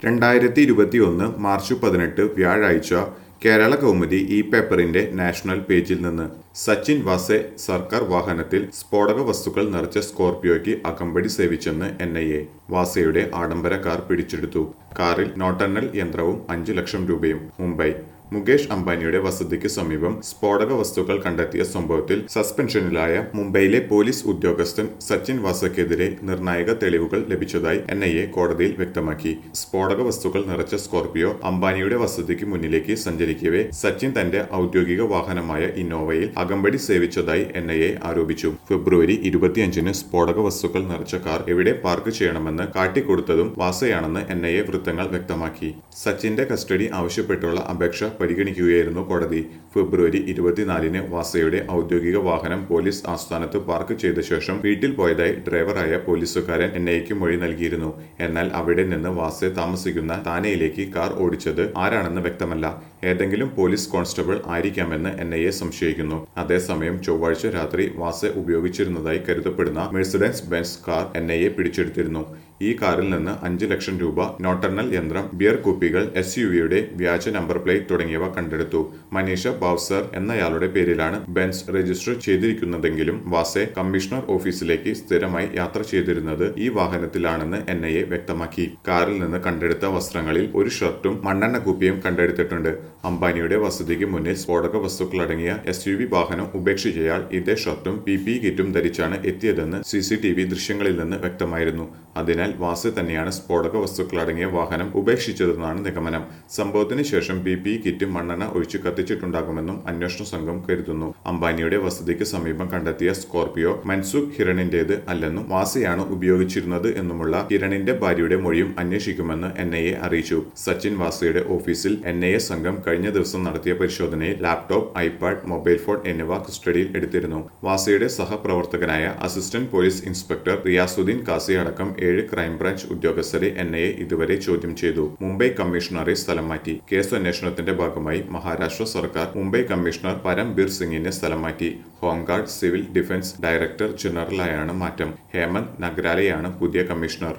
രണ്ടായിരത്തി ഇരുപത്തിയൊന്ന് മാർച്ച് പതിനെട്ട് വ്യാഴാഴ്ച കേരള കൗമുദി ഈ പേപ്പറിന്റെ നാഷണൽ പേജിൽ നിന്ന് സച്ചിൻ വാസെ സർക്കാർ വാഹനത്തിൽ സ്ഫോടക വസ്തുക്കൾ നിറച്ച സ്കോർപിയോയ്ക്ക് അകമ്പടി സേവിച്ചെന്ന് എൻ ഐ എ വാസയുടെ ആഡംബര കാർ പിടിച്ചെടുത്തു കാറിൽ നോട്ടെണ്ണൽ യന്ത്രവും അഞ്ചു ലക്ഷം രൂപയും മുംബൈ മുകേഷ് അംബാനിയുടെ വസതിക്ക് സമീപം സ്ഫോടക വസ്തുക്കൾ കണ്ടെത്തിയ സംഭവത്തിൽ സസ്പെൻഷനിലായ മുംബൈയിലെ പോലീസ് ഉദ്യോഗസ്ഥൻ സച്ചിൻ വാസയ്ക്കെതിരെ നിർണായക തെളിവുകൾ ലഭിച്ചതായി എൻ ഐ എ കോടതിയിൽ വ്യക്തമാക്കി സ്ഫോടക വസ്തുക്കൾ നിറച്ച സ്കോർപിയോ അംബാനിയുടെ വസതിക്ക് മുന്നിലേക്ക് സഞ്ചരിക്കവേ സച്ചിൻ തന്റെ ഔദ്യോഗിക വാഹനമായ ഇന്നോവയിൽ അകമ്പടി സേവിച്ചതായി എൻ ഐ എ ആരോപിച്ചു ഫെബ്രുവരി ഇരുപത്തിയഞ്ചിന് സ്ഫോടക വസ്തുക്കൾ നിറച്ച കാർ എവിടെ പാർക്ക് ചെയ്യണമെന്ന് കാട്ടിക്കൊടുത്തതും വാസയാണെന്ന് എൻ ഐ എ വൃത്തങ്ങൾ വ്യക്തമാക്കി സച്ചിന്റെ കസ്റ്റഡി ആവശ്യപ്പെട്ടുള്ള അപേക്ഷ പരിഗണിക്കുകയായിരുന്നു കോടതി ഫെബ്രുവരി ഇരുപത്തിനാലിന് വാസയുടെ ഔദ്യോഗിക വാഹനം പോലീസ് ആസ്ഥാനത്ത് പാർക്ക് ചെയ്ത ശേഷം വീട്ടിൽ പോയതായി ഡ്രൈവറായ പോലീസുകാരൻ എൻ ഐക്ക് മൊഴി നൽകിയിരുന്നു എന്നാൽ അവിടെ നിന്ന് വാസെ താമസിക്കുന്ന താനയിലേക്ക് കാർ ഓടിച്ചത് ആരാണെന്ന് വ്യക്തമല്ല ഏതെങ്കിലും പോലീസ് കോൺസ്റ്റബിൾ ആയിരിക്കാമെന്ന് എൻ ഐ എ സംശയിക്കുന്നു അതേസമയം ചൊവ്വാഴ്ച രാത്രി വാസെ ഉപയോഗിച്ചിരുന്നതായി കരുതപ്പെടുന്ന Mercedes Benz car N I A പിടിച്ചെടുത്തിരുന്നു ഈ കാറിൽ നിന്ന് അഞ്ച് ലക്ഷം രൂപ നോട്ടർണൽ യന്ത്രം ബിയർ കുപ്പികൾ എസ് യു വിയുടെ വ്യാജ നമ്പർ പ്ലേറ്റ് തുടങ്ങിയവ കണ്ടെടുത്തു മനീഷ ബാവ്സർ എന്നയാളുടെ പേരിലാണ് ബെൻസ് രജിസ്റ്റർ ചെയ്തിരിക്കുന്നതെങ്കിലും വാസെ കമ്മീഷണർ ഓഫീസിലേക്ക് സ്ഥിരമായി യാത്ര ചെയ്തിരുന്നത് ഈ വാഹനത്തിലാണെന്ന് എൻ ഐ എ വ്യക്തമാക്കി കാറിൽ നിന്ന് കണ്ടെടുത്ത വസ്ത്രങ്ങളിൽ ഒരു ഷർട്ടും മണ്ണെണ്ണ കുപ്പിയും കണ്ടെടുത്തിട്ടുണ്ട് അംബാനിയുടെ വസതിക്ക് മുന്നിൽ സ്ഫോടക വസ്തുക്കളടങ്ങിയ എസ് യു വി വാഹനം ഉപേക്ഷിച്ചയാൾ ഇതേ ഷർട്ടും പി പി കിറ്റും ധരിച്ചാണ് എത്തിയതെന്ന് സി സി ടി വി ദൃശ്യങ്ങളിൽ നിന്ന് വ്യക്തമായിരുന്നു അതിനാൽ വാസെ തന്നെയാണ് സ്ഫോടക വസ്തുക്കളടങ്ങിയ വാഹനം ഉപേക്ഷിച്ചതെന്നാണ് നിഗമനം സംഭവത്തിന് ശേഷം പി പി കിറ്റ് മണ്ണെണ്ണ ഒഴിച്ച് കത്തിച്ചിട്ടുണ്ടാകുമെന്നും അന്വേഷണ സംഘം കരുതുന്നു അംബാനിയുടെ വസതിക്ക് സമീപം കണ്ടെത്തിയ സ്കോർപിയോ മൻസുഖ് ഹിരണിന്റേത് അല്ലെന്നും വാസയാണ് ഉപയോഗിച്ചിരുന്നത് എന്നുമുള്ള ഹിരണിന്റെ ഭാര്യയുടെ മൊഴിയും അന്വേഷിക്കുമെന്ന് എൻ ഐ എ അറിയിച്ചു സച്ചിൻ വാസയുടെ ഓഫീസിൽ എൻ ഐ എ സംഘം കഴിഞ്ഞ ദിവസം നടത്തിയ പരിശോധനയിൽ ലാപ്ടോപ്പ് ഐപാഡ് മൊബൈൽ ഫോൺ എന്നിവ കസ്റ്റഡിയിൽ എടുത്തിരുന്നു വാസയുടെ സഹപ്രവർത്തകനായ assistant police inspector Riyazuddin Kazi അടക്കം ഏഴ് ക്രൈംബ്രാഞ്ച് ഉദ്യോഗസ്ഥരെ എൻ ഐ എ ഇതുവരെ ചോദ്യം ചെയ്തു മുംബൈ കമ്മീഷണറെ സ്ഥലം മാറ്റി കേസ് അന്വേഷണത്തിന്റെ ഭാഗമായി മഹാരാഷ്ട്ര സർക്കാർ മുംബൈ കമ്മീഷണർ പരംബീർ സിംഗിനെ സ്ഥലം മാറ്റി ഹോംഗാർഡ് സിവിൽ ഡിഫൻസ് ഡയറക്ടർ ജനറലായാണ് മാറ്റം ഹേമന്ത് നഗ്രാലയാണ് പുതിയ കമ്മീഷണർ